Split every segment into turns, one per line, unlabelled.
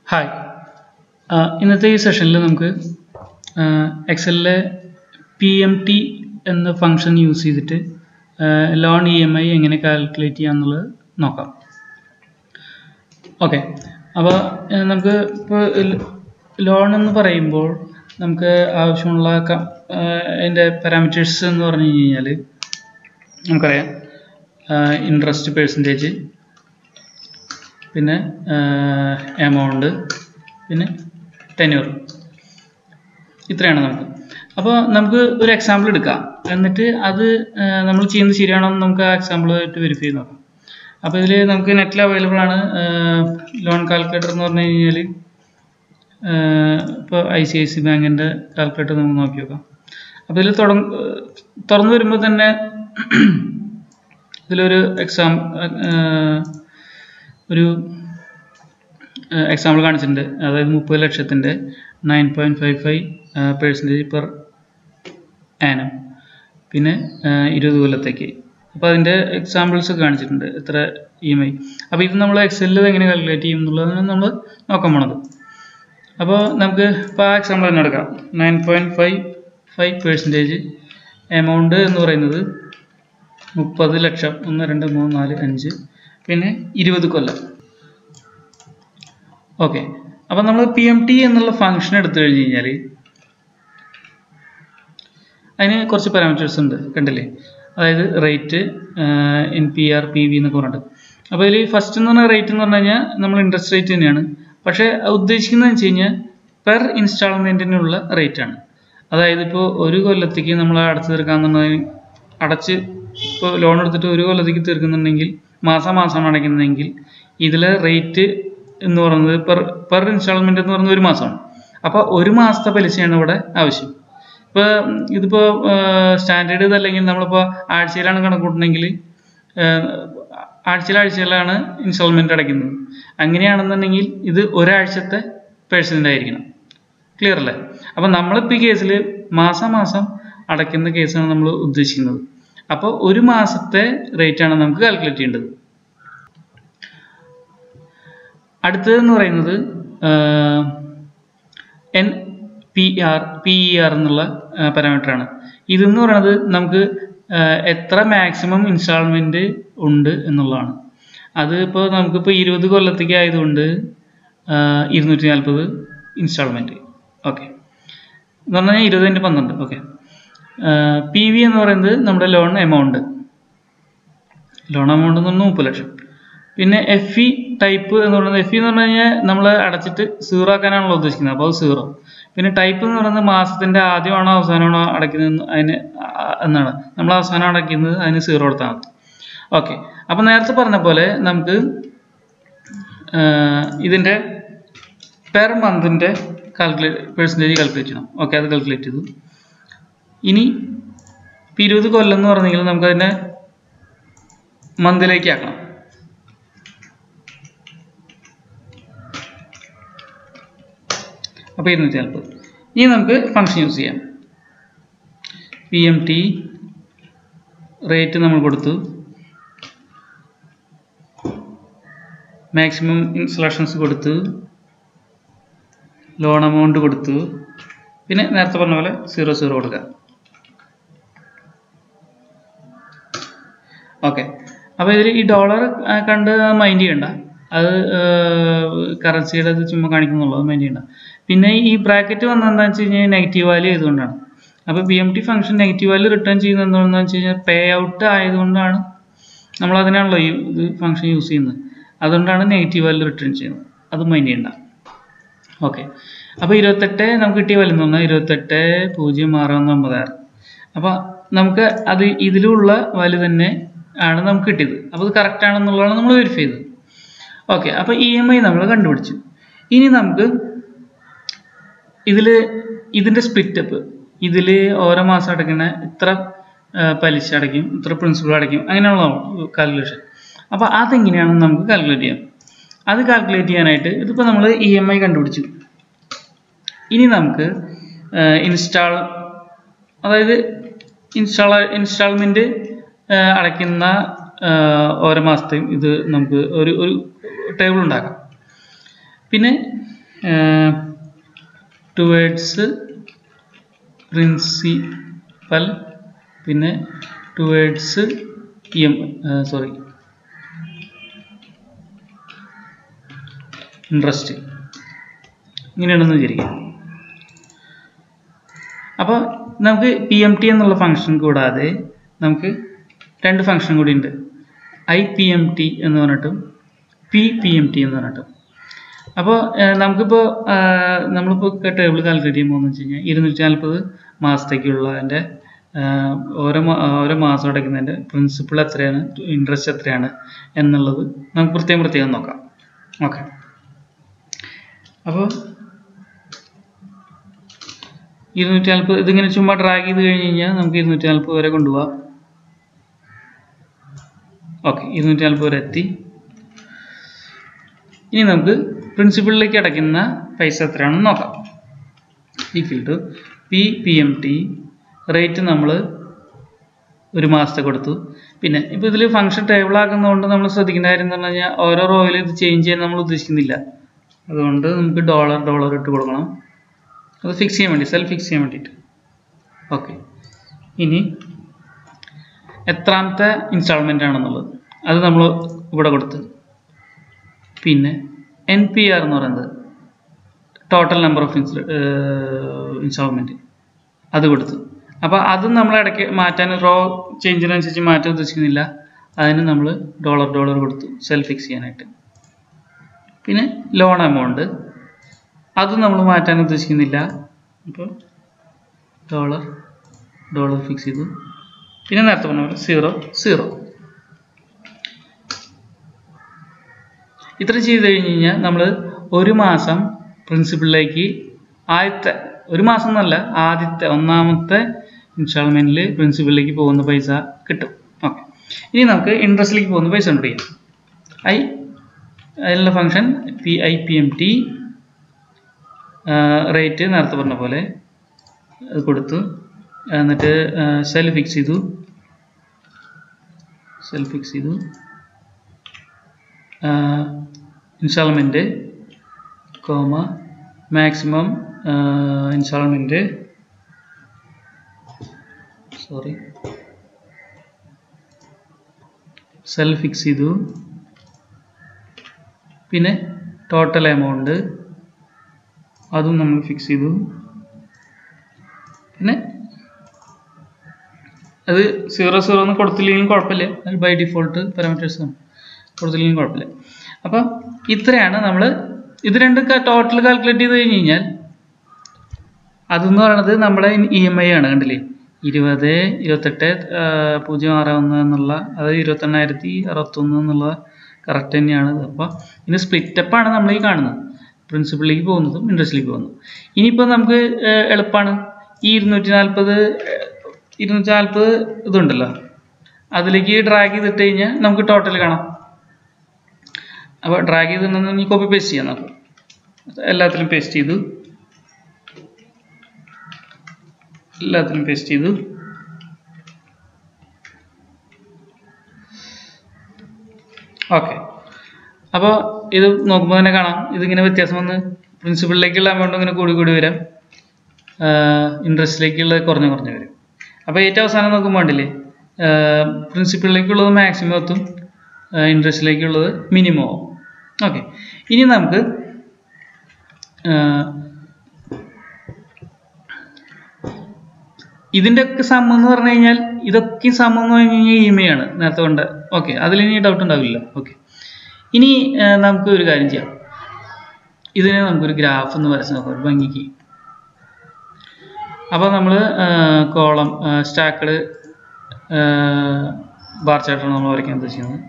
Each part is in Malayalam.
ഹായ് ആ, ഇന്നത്തെ ഈ സെഷനിൽ നമുക്ക് എക്സലിലെ പി എം ടി എന്ന ഫംഗ്ഷൻ യൂസ് ചെയ്തിട്ട് ലോൺ ഇ എം ഐ എങ്ങനെ കാൽക്കുലേറ്റ് ചെയ്യാന്നുള്ളത് നോക്കാം ഓക്കെ അപ്പോൾ നമുക്ക് ഇപ്പോൾ ലോൺ എന്ന് പറയുമ്പോൾ നമുക്ക് ആവശ്യമുള്ള ക- ആ, അതിൻ്റെ പാരാമീറ്റേഴ്സ് എന്ന് പറഞ്ഞു കഴിഞ്ഞാൽ നമുക്കറിയാം ഇൻട്രസ്റ്റ് പേഴ്സൻറ്റേജ് പിന്നെ എമൗണ്ട് പിന്നെ ടെന്യൂർ ഇത്രയാണ് നമുക്ക് അപ്പോൾ നമുക്ക് ഒരു എക്സാമ്പിൾ എടുക്കാം എന്നിട്ട് അത് നമ്മൾ ചെയ്യുന്നത് ശരിയാണോ എന്ന് നമുക്ക് ആ എക്സാമ്പിൾ ആയിട്ട് വെരിഫൈ ചെയ്ത് നോക്കാം അപ്പോൾ ഇതിൽ നമുക്ക് നെറ്റിൽ അവൈലബിൾ ആണ് ലോൺ കാൽക്കുലേറ്റർ എന്ന് പറഞ്ഞു കഴിഞ്ഞാൽ ഇപ്പോൾ ഐ സി ഐ സി ബാങ്കിൻ്റെ കാൽക്കുലേറ്റർ നമുക്ക് നോക്കി നോക്കാം അപ്പോൾ ഇതിൽ തുടങ്ങ തുറന്നു വരുമ്പോൾ തന്നെ ഇതിലൊരു എക്സാം ഒരു എക്സാമ്പിൾ കാണിച്ചിട്ടുണ്ട് അതായത് മുപ്പത് ലക്ഷത്തിൻ്റെ nine point five five percentage per annum പിന്നെ ആഹ് ഇരുപത് കൊല്ലത്തേക്ക് അപ്പോൾ അതിൻ്റെ എക്സാമ്പിൾസ് കാണിച്ചിട്ടുണ്ട് എത്ര ഇ എം ഐ അപ്പോൾ ഇത് നമ്മൾ എക്സലിൽ എങ്ങനെ കാൽക്കുലേറ്റ് ചെയ്യും എന്നുള്ളതാണ് നമ്മൾ നോക്കാൻ പോണത് അപ്പോൾ നമുക്ക് ഇപ്പോൾ ആ എക്സാമ്പിൾ തന്നെ എടുക്കാം nine point five five percentage amount എന്ന് പറയുന്നത് മുപ്പത് ലക്ഷം ഒന്ന് രണ്ട് മൂന്ന് നാല് അഞ്ച് പിന്നെ ഇരുപത് കൊല്ലം ഓക്കെ അപ്പം നമ്മൾ പി എം ടി എന്നുള്ള ഫംഗ്ഷൻ എടുത്തു കഴിഞ്ഞ് കഴിഞ്ഞാൽ അതിന് കുറച്ച് പാരാമീറ്റേഴ്സ് ഉണ്ട് കണ്ടില്ലേ അതായത് rate N P R P V എന്നൊക്കെ പറഞ്ഞിട്ട് അപ്പോൾ ഇതിൽ ഫസ്റ്റ് എന്ന് പറഞ്ഞ റേറ്റ് എന്ന് പറഞ്ഞു കഴിഞ്ഞാൽ നമ്മൾ ഇൻട്രസ്റ്റ് റേറ്റ് തന്നെയാണ് പക്ഷേ ഉദ്ദേശിക്കുന്നത് വെച്ച് കഴിഞ്ഞാൽ പെർ ഇൻസ്റ്റാൾമെൻറ്റിനുള്ള റേറ്റ് ആണ് അതായത് ഇപ്പോൾ ഒരു കൊല്ലത്തേക്ക് നമ്മൾ അടച്ചു തീർക്കാന്നുണ്ടെങ്കിൽ അടച്ച് ഇപ്പോൾ ലോൺ എടുത്തിട്ട് ഒരു കൊല്ലത്തേക്ക് തീർക്കുന്നുണ്ടെങ്കിൽ മാസം മാസമാണ് അടയ്ക്കുന്നതെങ്കിൽ ഇതിലെ റേറ്റ് എന്ന് പറയുന്നത് പെർ പെർ ഇൻസ്റ്റാൾമെന്റ് എന്ന് പറയുന്നത് ഒരു മാസമാണ് അപ്പോൾ ഒരു മാസത്തെ പലിശയാണ് ഇവിടെ ആവശ്യം ഇപ്പോൾ ഇതിപ്പോൾ സ്റ്റാൻഡേർഡ് ഇതല്ലെങ്കിൽ നമ്മളിപ്പോൾ ആഴ്ചയിലാണ് കണക്ക് കൂട്ടണമെങ്കിൽ ആഴ്ചയിൽ ആഴ്ചയിലാണ് ഇൻസ്റ്റാൾമെന്റ് അടയ്ക്കുന്നത് അങ്ങനെയാണെന്നുണ്ടെങ്കിൽ ഇത് ഒരാഴ്ചത്തെ പേഴ്സൻ്റ് ആയിരിക്കണം ക്ലിയർ അല്ലേ അപ്പം നമ്മളിപ്പോൾ ഈ കേസിൽ മാസം മാസം അടയ്ക്കുന്ന കേസാണ് നമ്മൾ ഉദ്ദേശിക്കുന്നത് അപ്പോൾ ഒരു മാസത്തെ റേറ്റ് ആണ് നമുക്ക് കാൽക്കുലേറ്റ് ചെയ്യേണ്ടത് അടുത്തതെന്ന് പറയുന്നത് N P R P E R എന്നുള്ള പാരാമീറ്റർ ആണ് ഇതെന്ന് പറയുന്നത് നമുക്ക് ആഹ് എത്ര മാക്സിമം ഇൻസ്റ്റാൾമെന്റ് ഉണ്ട് എന്നുള്ളതാണ് അത് ഇപ്പോൾ നമുക്കിപ്പോൾ ഇരുപത് കൊല്ലത്തേക്ക് ആയതുകൊണ്ട് ഇരുന്നൂറ്റി നാൽപ്പത് ഇൻസ്റ്റാൾമെന്റ് ഓക്കെ എന്ന് പറഞ്ഞു കഴിഞ്ഞാൽ ഇരുപത് ഇൻറ്റു പന്ത്രണ്ട് ഓക്കെ പി വി എന്ന് പറയുന്നത് നമ്മുടെ ലോൺ എമൗണ്ട് ലോൺ എമൗണ്ട് എന്ന് പറഞ്ഞാൽ മുപ്പത് ലക്ഷം പിന്നെ എഫ് ഇ ടൈപ്പ് എന്ന് പറയുന്നത് എഫ് ഇ എന്ന് പറഞ്ഞു കഴിഞ്ഞാൽ നമ്മൾ അടച്ചിട്ട് സീറോ ആക്കാനാണല്ലോ ഉദ്ദേശിക്കുന്നത് അപ്പോൾ അത് സീറോ പിന്നെ ടൈപ്പ് എന്ന് പറയുന്നത് മാസത്തിന്റെ ആദ്യമാണോ അവസാനമാണോ അടയ്ക്കുന്നത് അതിന് ആ- എന്നാണ് നമ്മൾ അവസാനം അടയ്ക്കുന്നത് അതിന് സീറോ കൊടുത്താൽ മതി ഓക്കെ അപ്പം നേരത്തെ പറഞ്ഞ പോലെ നമുക്ക് ആഹ് ഇതിന്റെ പെർ മന്തിന്റെ കാൽക്കുലേറ്റ് പെർസെൻറ്റേജ് കാൽക്കുലേറ്റ് ചെയ്യണം ഓക്കെ അത് കാൽക്കുലേറ്റ് ചെയ്തു ഇനി ഇപ്പം ഇരുപത് കൊല്ലം എന്ന് പറഞ്ഞെങ്കിൽ നമുക്കതിനെ മന്തിലേക്ക് ആക്കണം അപ്പോൾ ഇരുന്നൂറ്റി നാൽപ്പത് ഇനി നമുക്ക് ഫംഗ്ഷൻ യൂസ് ചെയ്യാം പി എം ടി റേറ്റ് നമ്മൾ കൊടുത്തു മാക്സിമം ഇൻസ്റ്റലേഷൻസ് കൊടുത്തു ലോൺ എമൗണ്ട് കൊടുത്തു പിന്നെ നേരത്തെ പറഞ്ഞ പോലെ സീറോ സീറോ കൊടുക്കുക ഓക്കെ അപ്പോൾ ഇതിൽ ഈ ഡോളർ കണ്ട് മൈൻഡ് ചെയ്യണ്ട അത് കറൻസിയുടെ ഇത് ചുമ്മാ കാണിക്കുന്നുള്ളൂ അത് മൈൻഡ് ചെയ്യണ്ട പിന്നെ ഈ ബ്രാക്കറ്റ് വന്നതെന്താണെന്ന് വെച്ച് കഴിഞ്ഞാൽ നെഗറ്റീവ് വാല്യൂ ആയതുകൊണ്ടാണ് അപ്പോൾ P M T function negative value return ചെയ്യുന്നത് എന്താണെന്ന് വെച്ച് കഴിഞ്ഞാൽ പേ ഔട്ട് ആയതുകൊണ്ടാണ് നമ്മൾ അതിനാണല്ലോ ഈ ഇത് ഫംഗ്ഷൻ യൂസ് ചെയ്യുന്നത് അതുകൊണ്ടാണ് നെഗറ്റീവ് വാല്യൂ റിട്ടേൺ ചെയ്യുന്നത് അത് മൈൻഡ് ചെയ്യണ്ട ഓക്കെ അപ്പോൾ ഇരുപത്തെട്ട് നമുക്ക് കിട്ടിയ വാല്യൂ എന്ന് പറഞ്ഞാൽ ഇരുപത്തെട്ട് പൂജ്യം ആറ് ഒന്ന് ഒമ്പത് ആറ് അപ്പോൾ നമുക്ക് അത് ഇതിലുള്ള വാല്യൂ തന്നെ ആണ് നമുക്ക് കിട്ടിയത് അപ്പോൾ ഇത് കറക്റ്റ് ആണെന്നുള്ളതാണ് നമ്മൾ വെരിഫൈ ചെയ്തത് ഓക്കെ അപ്പോൾ ഇ എം ഐ നമ്മൾ കണ്ടുപിടിച്ചു ഇനി നമുക്ക് ഇതിൽ ഇതിൻ്റെ സ്പ്ലിറ്റപ്പ് ഇതിൽ ഓരോ മാസം അടയ്ക്കുന്ന ഇത്ര ആ, പലിശ അടയ്ക്കും ഇത്ര പ്രിൻസിപ്പൾ അടയ്ക്കും അങ്ങനെയുള്ള കാൽക്കുലേഷൻ അപ്പോൾ അതെങ്ങനെയാണെന്ന് നമുക്ക് കാൽക്കുലേറ്റ് ചെയ്യാം അത് കാൽക്കുലേറ്റ് ചെയ്യാനായിട്ട് ഇതിപ്പോൾ നമ്മൾ ഇ എം ഐ കണ്ടുപിടിച്ചു ഇനി നമുക്ക് ഇൻസ്റ്റാൾ അതായത് ഇൻസ്റ്റാൾ ഇൻസ്റ്റാൾമെൻറ്റ് അടയ്ക്കുന്ന ആ, ഓരോ മാസത്തെയും ഇത് നമുക്ക് ഒരു ഒരു ടേബിൾ ഉണ്ടാക്കാം പിന്നെ ടുവേഡ്സ് പ്രിൻസിപ്പൽ പിന്നെ towards E M sorry interest ഇങ്ങനെയാണെന്ന് വിചാരിക്കാം അപ്പോൾ നമുക്ക് പി എം ടി എന്നുള്ള ഫംഗ്ഷൻ കൂടാതെ നമുക്ക് രണ്ട് ഫംഗ്ഷൻ കൂടി ഉണ്ട് ഐ പി എം ടി എന്ന് പറഞ്ഞിട്ടും പി പി എം ടി എന്ന് പറഞ്ഞിട്ടും അപ്പോൾ നമുക്കിപ്പോൾ നമ്മളിപ്പോൾ ടേബിൾ കാൽക്കുലേറ്റ് ചെയ്യുമ്പോൾ എന്ന് വെച്ച് കഴിഞ്ഞാൽ ഇരുന്നൂറ്റി നാൽപ്പത് മാസത്തേക്കുള്ള അതിൻ്റെ ഓരോ മാ- ഓരോ മാസം അടയ്ക്കുന്നതിൻ്റെ പ്രിൻസിപ്പിൾ എത്രയാണ് ഇൻട്രസ്റ്റ് എത്രയാണ് എന്നുള്ളത് നമുക്ക് പ്രത്യേകം പ്രത്യേകം നോക്കാം ഓക്കെ അപ്പോൾ ഇരുന്നൂറ്റി നാൽപ്പത് ഇതിങ്ങനെ ചുമ്മാ ഡ്രാഗ് ചെയ്ത് കഴിഞ്ഞ് കഴിഞ്ഞാൽ നമുക്ക് ഇരുന്നൂറ്റി നാൽപ്പത് വരെ കൊണ്ടുപോകാം ഓക്കെ ഇരുന്നൂറ്റി നാൽപ്പത് വരെ എത്തി ഇനി നമുക്ക് പ്രിൻസിപ്പിളിലേക്ക് അടയ്ക്കുന്ന പൈസ എത്രയാണെന്ന് നോക്കാം equal to P P M T rate നമ്മൾ ഒരു മാസത്തെ കൊടുത്തു പിന്നെ ഇപ്പോൾ ഇതിൽ ഫംഗ്ഷൻ ടേബിൾ ആക്കുന്നതുകൊണ്ട് നമ്മൾ ശ്രദ്ധിക്കേണ്ട കാര്യം എന്ന് പറഞ്ഞു കഴിഞ്ഞാൽ ഓരോ റോയിൽ ഇത് ചേഞ്ച് ചെയ്യാൻ നമ്മൾ ഉദ്ദേശിക്കുന്നില്ല അതുകൊണ്ട് നമുക്ക് ഡോളർ ഡോളർ ഇട്ട് കൊടുക്കണം അത് ഫിക്സ് ചെയ്യാൻ വേണ്ടി സെൽ ഫിക്സ് ചെയ്യാൻ വേണ്ടിയിട്ട് ഓക്കെ ഇനി എത്രാമത്തെ ഇൻസ്റ്റാൾമെൻ്റ് ആണെന്നുള്ളത് അത് നമ്മൾ ഇവിടെ കൊടുത്ത് പിന്നെ എൻ പി ആർ എന്ന് പറയുന്നത് total number of ins installment അത് കൊടുത്തു അപ്പോൾ അതും നമ്മൾ ഇടയ്ക്ക് മാറ്റാൻ റോ ചേഞ്ചിനനുസരിച്ച് മാറ്റാൻ ഉദ്ദേശിക്കുന്നില്ല അതിന് നമ്മൾ ഡോളർ ഡോളർ കൊടുത്തു സെൽ ഫിക്സ് ചെയ്യാനായിട്ട് പിന്നെ ലോൺ എമൗണ്ട് അതും നമ്മൾ മാറ്റാൻ ഉദ്ദേശിക്കുന്നില്ല അപ്പോൾ ഡോളർ ഡോളർ ഫിക്സ് ചെയ്തു പിന്നെ നേരത്തെ പറഞ്ഞ പോലെ സീറോ സീറോ ഇത്ര ചെയ്ത് കഴിഞ്ഞ് കഴിഞ്ഞാൽ നമ്മൾ ഒരു മാസം പ്രിൻസിപ്പിളിലേക്ക് ആദ്യത്തെ ഒരു മാസം എന്നല്ല ആദ്യത്തെ ഒന്നാമത്തെ ഇൻസ്റ്റാൾമെൻറ്റിൽ പ്രിൻസിപ്പിളിലേക്ക് പോകുന്ന പൈസ കിട്ടും ഓക്കെ ഇനി നമുക്ക് ഇൻട്രസ്റ്റിലേക്ക് പോകുന്ന പൈസ കണ്ടുപിടിക്കാം ഐ അതിനുള്ള function P I P M T rate നേരത്തെ പറഞ്ഞ പോലെ അത് കൊടുത്തു എന്നിട്ട് സെൽ ഫിക്സ് ചെയ്തു സെൽ ഫിക്സ് ചെയ്തു installment comma maximum installment sorry cell fix ചെയ്തു പിന്നെ ടോട്ടൽ എമൗണ്ട് അതും നമ്മൾ ഫിക്സ് ചെയ്തു പിന്നെ അത് സീറോ സീറോ ഒന്നും കൊടുത്തില്ലെങ്കിലും കുഴപ്പമില്ല അത് ബൈ ഡിഫോൾട്ട് പാരാമീറ്റേഴ്സ് ആണ് കൊടുത്തില്ലെങ്കിലും കുഴപ്പമില്ല അപ്പം ഇത്രയാണ് നമ്മൾ ഇത് രണ്ട് ടോട്ടൽ കാൽക്കുലേറ്റ് ചെയ്ത് കഴിഞ്ഞ് കഴിഞ്ഞാൽ അതെന്ന് പറയുന്നത് നമ്മുടെ ഇ എം ഐ ആണ് കണ്ടില്ലേ ഇരുപത് ഇരുപത്തെട്ട് ആ, പൂജ്യം ആറ് ഒന്ന് എന്നുള്ള അതായത് ഇരുപത്തെണ്ണായിരത്തി അറുപത്തൊന്ന് എന്നുള്ള കറക്റ്റ് തന്നെയാണ് അപ്പോൾ ഇതിന് സ്പ്ലിറ്റപ്പാണ് നമ്മൾ ഈ കാണുന്നത് പ്രിൻസിപ്പിളിലേക്ക് പോകുന്നതും ഇൻട്രസ്റ്റിലേക്ക് പോകുന്നതും ഇനിയിപ്പോൾ നമുക്ക് ഏർ, എളുപ്പമാണ് ഈ ഇരുന്നൂറ്റി നാൽപ്പത് ഇരുന്നൂറ്റി നാൽപ്പത് ഇതുണ്ടല്ലോ അതിലേക്ക് ഡ്രാഗ് ചെയ്തിട്ട് കഴിഞ്ഞാൽ നമുക്ക് ടോട്ടൽ കാണാം അപ്പോൾ ഡ്രാഗ് ചെയ്തിട്ടുണ്ടെന്ന് ഇനി കോപ്പി പേസ്റ്റ് ചെയ്യാം നമുക്ക് എല്ലാത്തിലും പേസ്റ്റ് ചെയ്തു എല്ലാത്തിലും പേസ്റ്റ് ചെയ്തു ഓക്കെ അപ്പോൾ ഇത് നോക്കുമ്പോൾ തന്നെ കാണാം ഇതിങ്ങനെ വ്യത്യാസം വന്ന് പ്രിൻസിപ്പളിലേക്കുള്ള എമൗണ്ട് ഇങ്ങനെ കൂടി കൂടി വരാം ഇൻട്രസ്റ്റിലേക്കുള്ളത് കുറഞ്ഞ് കുറഞ്ഞ് വരും അപ്പോൾ ഏറ്റവും അവസാനം നോക്കുമ്പോൾ ഉണ്ടല്ലേ പ്രിൻസിപ്പളിലേക്കുള്ളത് മാക്സിമം എത്തും ഇൻട്രസ്റ്റിലേക്കുള്ളത് മിനിമം ആവും ഓക്കെ ഇനി നമുക്ക് ഇതിൻ്റെ ഒക്കെ സം എന്ന് പറഞ്ഞു കഴിഞ്ഞാൽ ഇതൊക്കെ സം എന്ന് പറഞ്ഞു കഴിഞ്ഞാൽ ഇ എം ഐ ആണ് നേരത്തെ കൊണ്ട് ഓക്കെ അതിലിനി ഡൗട്ട് ഉണ്ടാവില്ല ഓക്കെ ഇനി ആ, നമുക്ക് ഒരു കാര്യം ചെയ്യാം ഇതിനെ നമുക്കൊരു ഗ്രാഫ് എന്ന് വരച്ച് നോക്കാം ഒരു ഭംഗിക്ക് അപ്പോൾ നമ്മൾ കോളം സ്റ്റാക്കഡ് ബാർ ചാർട്ടാണ് നമ്മൾ വരയ്ക്കാൻ ഉദ്ദേശിക്കുന്നത്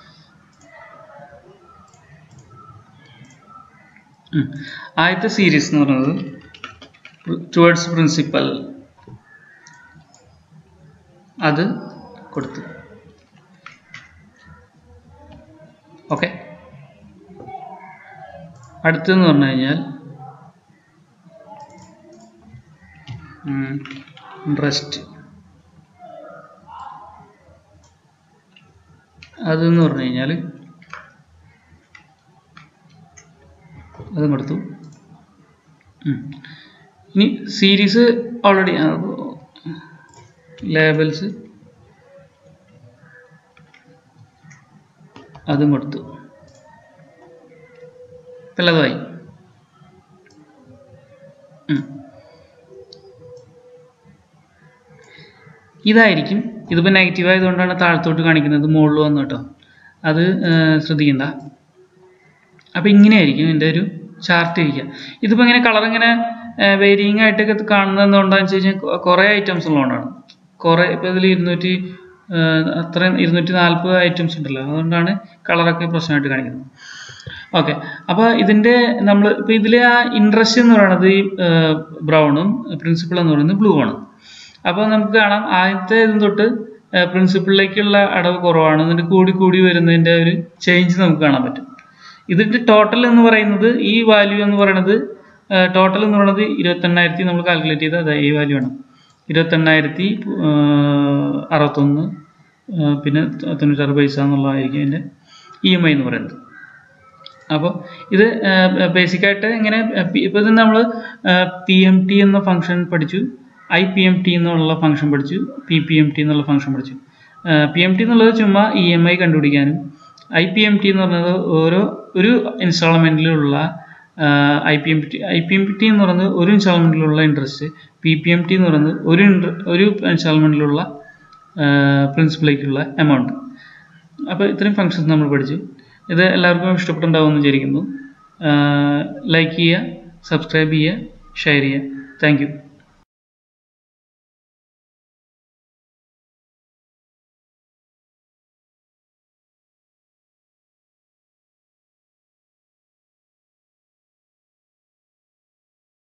ഉം. ആദ്യത്തെ സീരീസ് എന്ന് പറയുന്നത് ടുവേർഡ്സ് പ്രിൻസിപ്പൽ അത് കൊടുത്തു ഓക്കെ അടുത്തെന്ന് പറഞ്ഞു കഴിഞ്ഞാൽ ഇൻട്രസ്റ്റ് അതെന്ന് പറഞ്ഞു കഴിഞ്ഞാൽ അതും കൊടുത്തു ഉം. ഇനി സീരീസ് ഓൾറെഡി ലേബൽസ് അതും കൊടുത്തു പലതായി ഉം. ഇതായിരിക്കും ഇതിപ്പോൾ നെഗറ്റീവ് ആയതുകൊണ്ടാണ് താഴത്തോട്ട് കാണിക്കുന്നത് മുകളിൽ വന്നു കേട്ടോ അത് ആ, ശ്രദ്ധിക്കണ്ട അപ്പോൾ ഇങ്ങനെയായിരിക്കും ഇതിൻ്റെ ഒരു ചാർട്ട് ഇരിക്കുക ഇതിപ്പോൾ ഇങ്ങനെ കളർ ഇങ്ങനെ വേരിയിങ് ആയിട്ടൊക്കെ കാണുന്നത് എന്തുകൊണ്ടാണെന്ന് വെച്ച് കഴിഞ്ഞാൽ കുറേ ഐറ്റംസ് ഉള്ളതുകൊണ്ടാണ് കുറേ ഇപ്പോൾ ഇതിൽ ഇരുന്നൂറ്റി ആ, അത്രയും ഇരുന്നൂറ്റി നാൽപ്പത് ഐറ്റംസ് ഉണ്ടല്ലോ അതുകൊണ്ടാണ് കളറൊക്കെ പ്രശ്നമായിട്ട് കാണിക്കുന്നത് ഓക്കെ അപ്പോൾ ഇതിൻ്റെ നമ്മൾ ഇപ്പോൾ ഇതിൽ ആ ഇൻട്രസ്റ്റ് എന്ന് പറയുന്നത് ഈ ബ്രൗണും പ്രിൻസിപ്പിൾ എന്ന് പറയുന്നത് ബ്ലൂ ആണ് അപ്പോൾ നമുക്ക് കാണാം ആദ്യത്തെ ഇതും തൊട്ട് പ്രിൻസിപ്പിളിലേക്കുള്ള അടവ് കുറവാണ് എന്നിട്ട് കൂടി കൂടി വരുന്നതിൻ്റെ ഒരു ചേഞ്ച് നമുക്ക് കാണാൻ പറ്റും ഇതിൻ്റെ ടോട്ടൽ എന്ന് പറയുന്നത് ഈ വാല്യൂ എന്ന് പറയുന്നത് ടോട്ടൽ എന്ന് പറയുന്നത് ഇരുപത്തെണ്ണായിരത്തി നമ്മൾ കാൽക്കുലേറ്റ് ചെയ്ത അതെ ഈ വാല്യൂ ആണ് ഇരുപത്തെണ്ണായിരത്തി അറുപത്തൊന്ന് ആ, പിന്നെ തൊണ്ണൂറ്റാറ് പൈസ എന്നുള്ളതായിരിക്കും ഇതിൻ്റെ ഇ എം ഐ എന്ന് പറയുന്നത് അപ്പോൾ ഇത് ബേസിക്കായിട്ട് ഇങ്ങനെ ഇപ്പോൾ ഇത് നമ്മൾ പി എം ടി എന്ന ഫംഗ്ഷൻ പഠിച്ചു ഐ പി എം ടി എന്നുള്ള ഫംഗ്ഷൻ പഠിച്ചു പി പി എം ടി എന്നുള്ള ഫംഗ്ഷൻ പഠിച്ചു പി എം ടി എന്നുള്ളത് ചുമ്മാ ഇ എം ഐ കണ്ടുപിടിക്കാനും ഐ പി എം ടി എന്ന് പറയുന്നത് ഓരോ ഒരു ഇൻസ്റ്റാൾമെൻറ്റിലുള്ള I P M T I P M T എന്ന് പറയുന്നത് ഒരു ഇൻസ്റ്റാൾമെൻറ്റിലുള്ള interest P P M T എന്ന് പറയുന്നത് ഒരു ഇൻട്ര- ഒരു ഇൻസ്റ്റാൾമെൻറ്റിലുള്ള പ്രിൻസിപ്പളിലേക്കുള്ള എമൗണ്ട് അപ്പോൾ ഇത്രയും ഫങ്ഷൻസ് നമ്മൾ പഠിച്ചു ഇത് എല്ലാവർക്കും ഇഷ്ടപ്പെട്ടുണ്ടാവുമെന്ന് വിചാരിക്കുന്നു ലൈക്ക് ചെയ്യുക സബ്സ്ക്രൈബ് ചെയ്യുക ഷെയർ ചെയ്യുക താങ്ക് യു